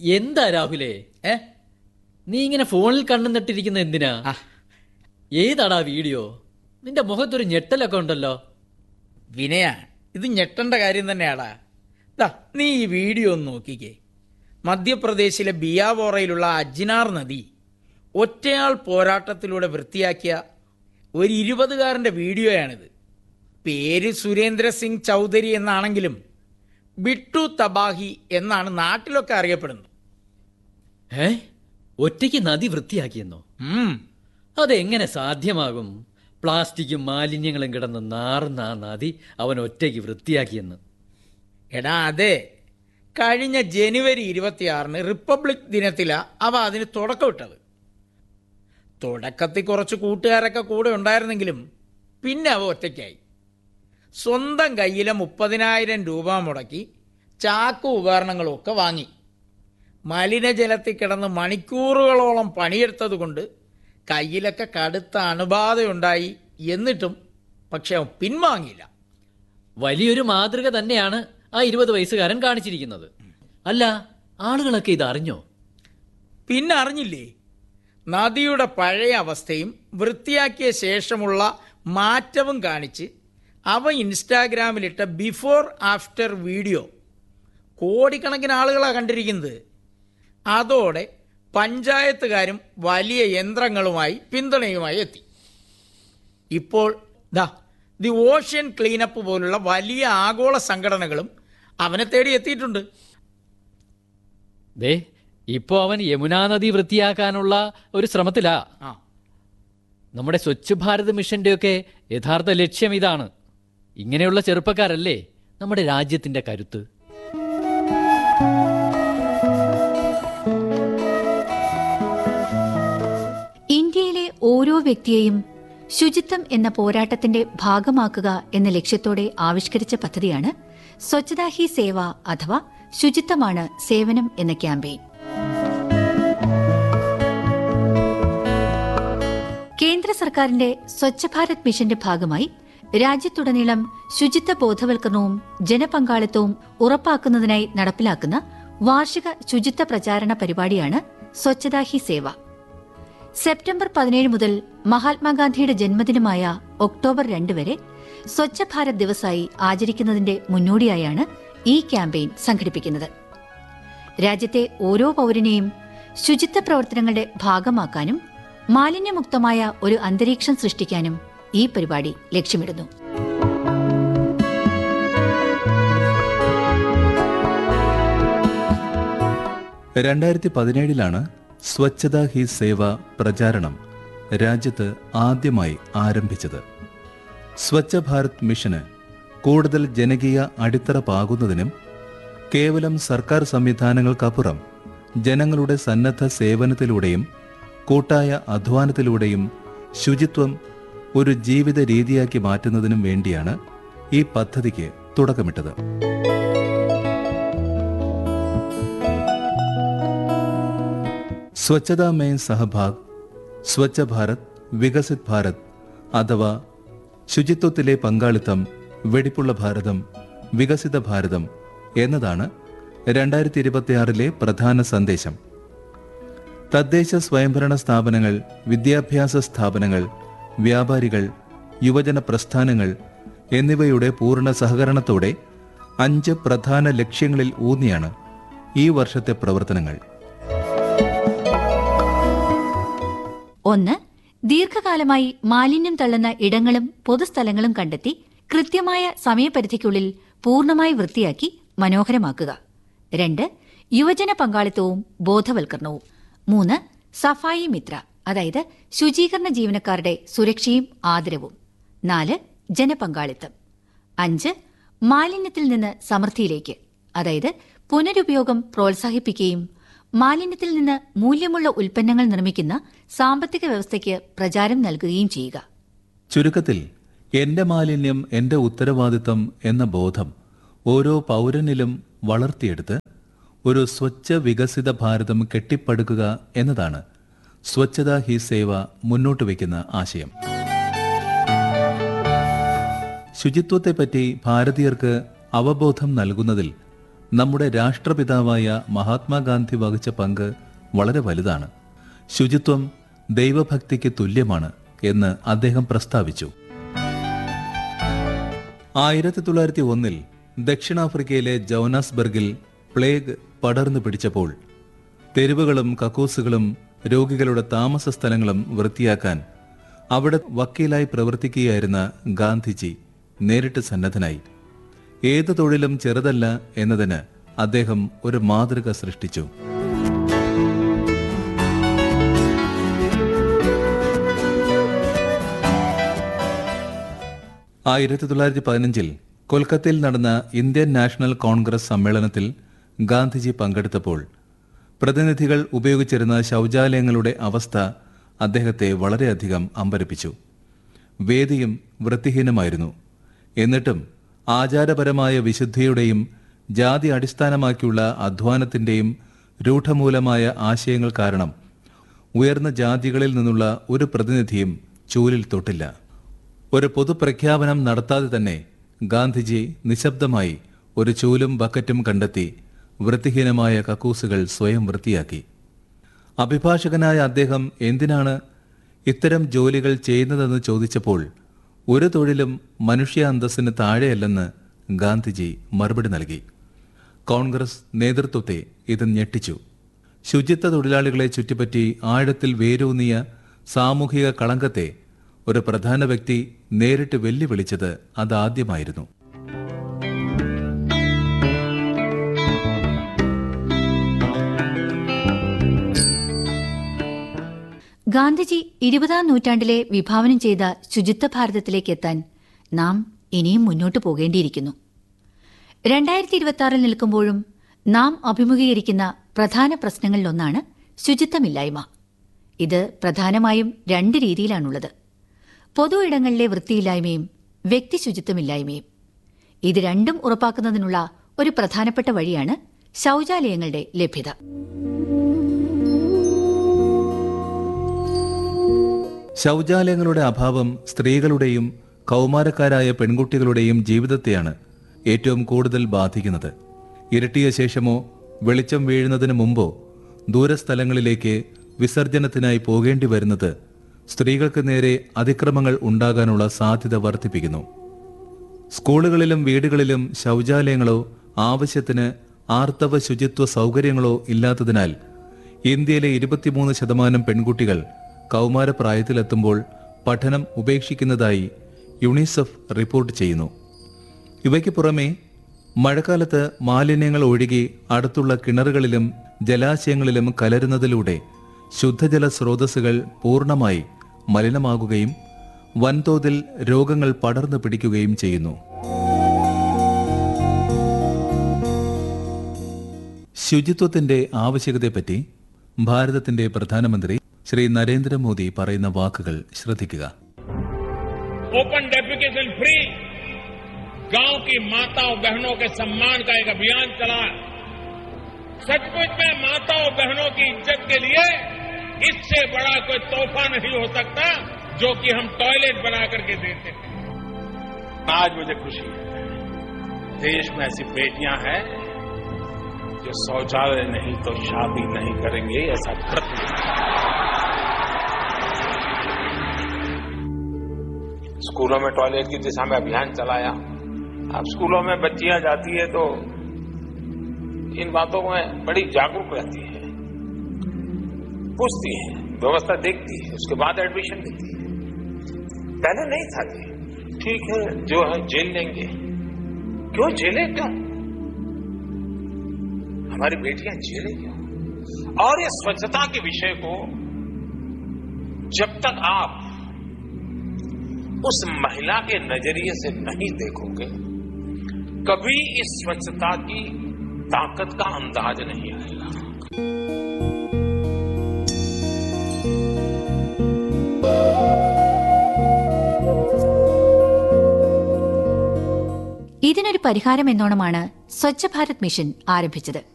എന്താ രാഹുലേ ഏ നീ ഇങ്ങനെ ഫോണിൽ കണ്ണു നട്ടിരിക്കുന്ന എന്തിനാ ആ. ഏതാടാ വീഡിയോ നിന്റെ മുഖത്തൊരു ഞെട്ടലൊക്കെ ഉണ്ടല്ലോ വിനയ ഇത് ഞെട്ടേണ്ട കാര്യം തന്നെയാടാ ദാ നീ ഈ വീഡിയോ ഒന്ന് നോക്കിക്കേ മധ്യപ്രദേശിലെ ബിയാവോറയിലുള്ള അജ്നാർ നദി ഒറ്റയാൾ പോരാട്ടത്തിലൂടെ വൃത്തിയാക്കിയ ഒരു ഇരുപതുകാരൻ്റെ വീഡിയോയാണിത് പേര് സുരേന്ദ്ര സിംഗ് ചൗധരി എന്നാണെങ്കിലും ബിട്ടു തബാഹി എന്നാണ് നാട്ടിലൊക്കെ അറിയപ്പെടുന്നത് ഏ ഒറ്റയ്ക്ക് നദി വൃത്തിയാക്കിയെന്നോ ഉം, അതെങ്ങനെ സാധ്യമാകും പ്ലാസ്റ്റിക്കും മാലിന്യങ്ങളും കിടന്ന് നാറുന്ന ആ നദി അവൻ ഒറ്റയ്ക്ക് വൃത്തിയാക്കിയെന്ന് എടാ അതെ കഴിഞ്ഞ ജനുവരി ഇരുപത്തിയാറിന് റിപ്പബ്ലിക് ദിനത്തിലാ അവ അതിന് തുടക്കമിട്ടത് തുടക്കത്തിൽ കുറച്ച് കൂട്ടുകാരൊക്കെ കൂടെ ഉണ്ടായിരുന്നെങ്കിലും പിന്നെ അവ ഒറ്റയ്ക്കായി സ്വന്തം കയ്യിലെ മുപ്പതിനായിരം രൂപ മുടക്കി ചാക്കു ഉപകരണങ്ങളും ഒക്കെ വാങ്ങി മലിനജലത്തിൽ കിടന്ന് മണിക്കൂറുകളോളം പണിയെടുത്തത് കൊണ്ട് കയ്യിലൊക്കെ കടുത്ത അണുബാധയുണ്ടായി എന്നിട്ടും പക്ഷെ അവൻ പിൻവാങ്ങിയില്ല വലിയൊരു മാതൃക തന്നെയാണ് ആ ഇരുപത് വയസ്സുകാരൻ കാണിച്ചിരിക്കുന്നത് അല്ല ആളുകളൊക്കെ ഇത് അറിഞ്ഞോ പിന്നെ അറിഞ്ഞില്ലേ നദിയുടെ പഴയ അവസ്ഥയും വൃത്തിയാക്കിയ ശേഷമുള്ള മാറ്റവും കാണിച്ച് അവ ഇൻസ്റ്റാഗ്രാമിലിട്ട ബിഫോർ ആഫ്റ്റർ വീഡിയോ കോടിക്കണക്കിന് ആളുകളാണ് കണ്ടിരിക്കുന്നത് അതോടെ പഞ്ചായത്തുകാരും വലിയ യന്ത്രങ്ങളുമായി പിന്തുണയുമായി എത്തി ഇപ്പോൾ ദാ ദി ഓഷ്യൻ ക്ലീനപ്പ് പോലുള്ള വലിയ ആഗോള സംഘടനകളും അവനെ തേടി എത്തിയിട്ടുണ്ട് ദേ ഇപ്പോ അവൻ യമുനാ നദി വൃത്തിയാക്കാനുള്ള ഒരു ശ്രമത്തിലാ ആ നമ്മുടെ സ്വച്ഛ് ഭാരത് മിഷന്റെയൊക്കെ യഥാർത്ഥ ലക്ഷ്യം ഇതാണ് ഇങ്ങനെയുള്ള ചെറുപ്പക്കാരല്ലേ നമ്മുടെ രാജ്യത്തിന്റെ കരുത്ത് ഇന്ത്യയിലെ ഓരോ വ്യക്തിയെയും ശുചിത്വം എന്ന പോരാട്ടത്തിന്റെ ഭാഗമാക്കുക എന്ന ലക്ഷ്യത്തോടെ ആവിഷ്കരിച്ച പദ്ധതിയാണ് സ്വച്ഛതാ ഹി സേവ അഥവാ ശുചിത്വമാണ് സേവനം എന്ന ക്യാമ്പയിൻ കേന്ദ്ര സർക്കാരിന്റെ സ്വച്ഛ ഭാരത് മിഷന്റെ ഭാഗമായി രാജ്യത്തുടനീളം ശുചിത്വ ബോധവൽക്കരണവും ജനപങ്കാളിത്തവും ഉറപ്പാക്കുന്നതിനായി നടപ്പിലാക്കുന്ന വാർഷിക ശുചിത്വ പ്രചാരണ പരിപാടിയാണ് സ്വച്ഛതാ ഹി സേവ സെപ്റ്റംബർ പതിനേഴ് മുതൽ മഹാത്മാഗാന്ധിയുടെ ജന്മദിനമായ ഒക്ടോബർ രണ്ട് വരെ സ്വച്ഛ ഭാരത് ദിവസായി ആചരിക്കുന്നതിന്റെ മുന്നോടിയായാണ് ഈ ക്യാമ്പയിൻ സംഘടിപ്പിക്കുന്നത് രാജ്യത്തെ ഓരോ പൌരനെയും ശുചിത്വ പ്രവർത്തനങ്ങളുടെ ഭാഗമാക്കാനും മാലിന്യമുക്തമായ ഒരു അന്തരീക്ഷം സൃഷ്ടിക്കാനും ഈ പരിപാടി ലക്ഷ്യമിടുന്നു രണ്ടായിരത്തി പതിനേഴിലാണ് സ്വച്ഛതാ ഹി സേവ പ്രചാരണം രാജ്യത്ത് ആദ്യമായി ആരംഭിച്ചത് സ്വച്ഛ ഭാരത് മിഷന് കൂടുതൽ ജനകീയ അടിത്തറ പാകുന്നതിനും കേവലം സർക്കാർ സംവിധാനങ്ങൾക്കപ്പുറം ജനങ്ങളുടെ സന്നദ്ധ സേവനത്തിലൂടെയും കൂട്ടായ അധ്വാനത്തിലൂടെയും ശുചിത്വം ഒരു ജീവിത രീതിയാക്കി മാറ്റുന്നതിനും വേണ്ടിയാണ് ഈ പദ്ധതിക്ക് തുടക്കമിട്ടത് സ്വച്ഛതാ മേ സഹഭാഗ് സ്വച്ഛ ഭാരത് വികസിത് ഭാരത് അഥവാ ശുചിത്വത്തിലെ പങ്കാളിത്തം വെടിപ്പുള്ള ഭാരതം വികസിത ഭാരതം എന്നതാണ് രണ്ടായിരത്തി ഇരുപത്തിയാറിലെ പ്രധാന സന്ദേശം തദ്ദേശ സ്വയംഭരണ സ്ഥാപനങ്ങൾ വിദ്യാഭ്യാസ സ്ഥാപനങ്ങൾ വ്യാപാരികൾ യുവജന പ്രസ്ഥാനങ്ങൾ എന്നിവയുടെ പൂർണ്ണ സഹകരണത്തോടെ അഞ്ച് പ്രധാന ലക്ഷ്യങ്ങളിൽ ഊന്നിയാണ് ഈ വർഷത്തെ പ്രവർത്തനങ്ങൾ ഒന്ന് ദീർഘകാലമായി മാലിന്യം തള്ളുന്ന ഇടങ്ങളും പൊതുസ്ഥലങ്ങളും കണ്ടെത്തി കൃത്യമായ സമയപരിധിക്കുള്ളിൽ പൂർണ്ണമായി വൃത്തിയാക്കി മനോഹരമാക്കുക രണ്ട് യുവജന പങ്കാളിത്തവും ബോധവൽക്കരണവും മൂന്ന് സഫായി മിത്ര അതായത് ശുചീകരണ ജീവനക്കാരുടെ സുരക്ഷയും ആദരവും നാല് ജനപങ്കാളിത്തം അഞ്ച് മാലിന്യത്തിൽ നിന്ന് സമൃദ്ധിയിലേക്ക് അതായത് പുനരുപയോഗം പ്രോത്സാഹിപ്പിക്കുകയും മാലിന്യത്തിൽ നിന്ന് മൂല്യമുള്ള ഉൽപ്പന്നങ്ങൾ നിർമ്മിക്കുന്ന സാമ്പത്തിക വ്യവസ്ഥയ്ക്ക് പ്രചാരം നൽകുകയും ചെയ്യുക ചുരുക്കത്തിൽ എന്റെ മാലിന്യം എന്റെ ഉത്തരവാദിത്തം എന്ന ബോധം ഓരോ പൗരനിലും വളർത്തിയെടുത്ത് ഒരു സ്വച്ഛ വികസിത ഭാരതം കെട്ടിപ്പടുക്കുക എന്നതാണ് സ്വച്ഛതാ ഹി സേവ മുന്നോട്ട് വയ്ക്കുന്ന ആശയം ശുചിത്വത്തെപ്പറ്റി ഭാരതീയർക്ക് അവബോധം നൽകുന്നതിൽ നമ്മുടെ രാഷ്ട്രപിതാവായ മഹാത്മാഗാന്ധി വഹിച്ച പങ്ക് വളരെ വലുതാണ് ശുചിത്വം ദൈവഭക്തിക്ക് തുല്യമാണ് എന്ന് അദ്ദേഹം പ്രസ്താവിച്ചു ആയിരത്തി തൊള്ളായിരത്തി ഒന്നിൽ ദക്ഷിണാഫ്രിക്കയിലെ ജോനാസ്ബർഗിൽ പ്ലേഗ് പടർന്നു പിടിച്ചപ്പോൾ തെരുവുകളും കക്കൂസുകളും രോഗികളുടെ താമസ സ്ഥലങ്ങളും വൃത്തിയാക്കാൻ അവിടെ വക്കീലായി പ്രവർത്തിക്കുകയായിരുന്ന ഗാന്ധിജി നേരിട്ട് സന്നദ്ധനായി ഏത് തൊഴിലും ചെറുതല്ല എന്നതിന് അദ്ദേഹം ഒരു മാതൃക സൃഷ്ടിച്ചു ആയിരത്തി തൊള്ളായിരത്തി പതിനഞ്ചിൽ കൊൽക്കത്തയിൽ നടന്ന ഇന്ത്യൻ നാഷണൽ കോൺഗ്രസ് സമ്മേളനത്തിൽ ഗാന്ധിജി പങ്കെടുത്തപ്പോൾ പ്രതിനിധികൾ ഉപയോഗിച്ചിരുന്ന ശൗചാലയങ്ങളുടെ അവസ്ഥ അദ്ദേഹത്തെ വളരെയധികം അമ്പരപ്പിച്ചു വേദിയും വൃത്തിഹീനമായിരുന്നു എന്നിട്ടും ആചാരപരമായ വിശുദ്ധിയുടെയും ജാതി അടിസ്ഥാനമാക്കിയുള്ള അധ്വാനത്തിന്റെയും രൂഢമൂലമായ ആശയങ്ങൾ കാരണം ഉയർന്ന ജാതികളിൽ നിന്നുള്ള ഒരു പ്രതിനിധിയും ചൂലിൽ തൊട്ടില്ല ഒരു പൊതുപ്രഖ്യാപനം നടത്താതെ തന്നെ ഗാന്ധിജി നിശബ്ദമായി ഒരു ചൂലും ബക്കറ്റും കണ്ടെത്തി വൃത്തിഹീനമായ കക്കൂസുകൾ സ്വയം വൃത്തിയാക്കി അഭിഭാഷകനായ അദ്ദേഹം എന്തിനാണ് ഇത്തരം ജോലികൾ ചെയ്യുന്നതെന്ന് ചോദിച്ചപ്പോൾ ഒരു തൊഴിലും മനുഷ്യ അന്തസ്സിന് താഴെയല്ലെന്ന് ഗാന്ധിജി മറുപടി നൽകി കോൺഗ്രസ് നേതൃത്വത്തെ ഇത് ഞെട്ടിച്ചു ശുചിത്വ തൊഴിലാളികളെ ചുറ്റിപ്പറ്റി ആഴത്തിൽ വേരൂന്നിയ സാമൂഹിക കളങ്കത്തെ ഒരു പ്രധാന വ്യക്തി നേരിട്ട് വെല്ലുവിളിച്ചത് അതാദ്യമായിരുന്നു ഗാന്ധിജി ഇരുപതാം നൂറ്റാണ്ടിലെ വിഭാവനം ചെയ്ത ശുചിത്വ ഭാരതത്തിലേക്ക് എത്താൻ നാം ഇനിയും മുന്നോട്ടു പോകേണ്ടിയിരിക്കുന്നു രണ്ടായിരത്തി ഇരുപത്തി നിൽക്കുമ്പോഴും നാം അഭിമുഖീകരിക്കുന്ന പ്രധാന പ്രശ്നങ്ങളിലൊന്നാണ് ശുചിത്വമില്ലായ്മ ഇത് പ്രധാനമായും രണ്ട് രീതിയിലാണുള്ളത് പൊതു ഇടങ്ങളിലെ വൃത്തിയില്ലായ്മയും വ്യക്തി ശുചിത്വമില്ലായ്മയും ഇത് രണ്ടും ഉറപ്പാക്കുന്നതിനുള്ള ഒരു പ്രധാനപ്പെട്ട വഴിയാണ് ശൗചാലയങ്ങളുടെ ലഭ്യത ശൗചാലയങ്ങളുടെ അഭാവം സ്ത്രീകളുടെയും കൗമാരക്കാരായ പെൺകുട്ടികളുടെയും ജീവിതത്തെയാണ് ഏറ്റവും കൂടുതൽ ബാധിക്കുന്നത് ഇരട്ടിയ ശേഷമോ വെളിച്ചം വീഴുന്നതിന് മുമ്പോ ദൂരസ്ഥലങ്ങളിലേക്ക് വിസർജനത്തിനായി പോകേണ്ടി വരുന്നത് സ്ത്രീകൾക്ക് നേരെ അതിക്രമങ്ങൾ ഉണ്ടാകാനുള്ള സാധ്യത വർദ്ധിപ്പിക്കുന്നു സ്കൂളുകളിലും വീടുകളിലും ശൗചാലയങ്ങളോ ആവശ്യത്തിന് ആർത്തവ ശുചിത്വ സൗകര്യങ്ങളോ ഇല്ലാത്തതിനാൽ ഇന്ത്യയിലെ ഇരുപത്തിമൂന്ന് ശതമാനം പെൺകുട്ടികൾ കൗമാരപ്രായത്തിലെത്തുമ്പോൾ പഠനം ഉപേക്ഷിക്കുന്നതായി യുണിസെഫ് റിപ്പോർട്ട് ചെയ്യുന്നു ഇവയ്ക്ക് പുറമെ മഴക്കാലത്ത് മാലിന്യങ്ങൾ ഒഴുകി അടുത്തുള്ള കിണറുകളിലും ജലാശയങ്ങളിലും കലരുന്നതിലൂടെ ശുദ്ധജല സ്രോതസ്സുകൾ പൂർണ്ണമായി മലിനമാകുകയും വൻതോതിൽ രോഗങ്ങൾ പടർന്നു പിടിക്കുകയും ചെയ്യുന്നു ശുചിത്വത്തിന്റെ ആവശ്യകതയെപ്പറ്റി ഭാരതത്തിന്റെ പ്രധാനമന്ത്രി ശ്രീ നരേന്ദ്രമോദി പറയുന്ന വാക്കുകൾ ശ്രദ്ധിക്കുക ओपन डेफिकेशन फ्री गांव की माताओं बहनों के सम्मान का एक अभियान चला सचमुच में माताओं बहनों की इज्जत के लिए इससे बड़ा कोई तोहफा नहीं हो सकता जो कि हम टॉयलेट बना करके देते थे आज मुझे खुशी है देश में ऐसी बेटियां हैं जो शौचालय नहीं तो शादी नहीं करेंगे ऐसा व्रत लेंगे। स्कूलों में टॉयलेट की दिशा में अभियान चलाया अब स्कूलों में बच्चियां जाती है तो इन बातों में बड़ी जागरूक रहती है पूछती है व्यवस्था देखती है उसके बाद एडमिशन देती है पहले नहीं था जी ठीक है जो है जेल लेंगे क्यों जेले क्यों हमारी बेटियां जेले क्यों और ये स्वच्छता के विषय को जब तक आप उस महिला के नजरिए से नहीं देखोगे कभी इस स्वच्छता की ताकत का अंदाज नहीं आएगा ഇതിനൊരു പരിഹാരം എന്നോണമാണ് സ്വച്ഛ ഭാരത് മിഷൻ ആരംഭിച്ചത്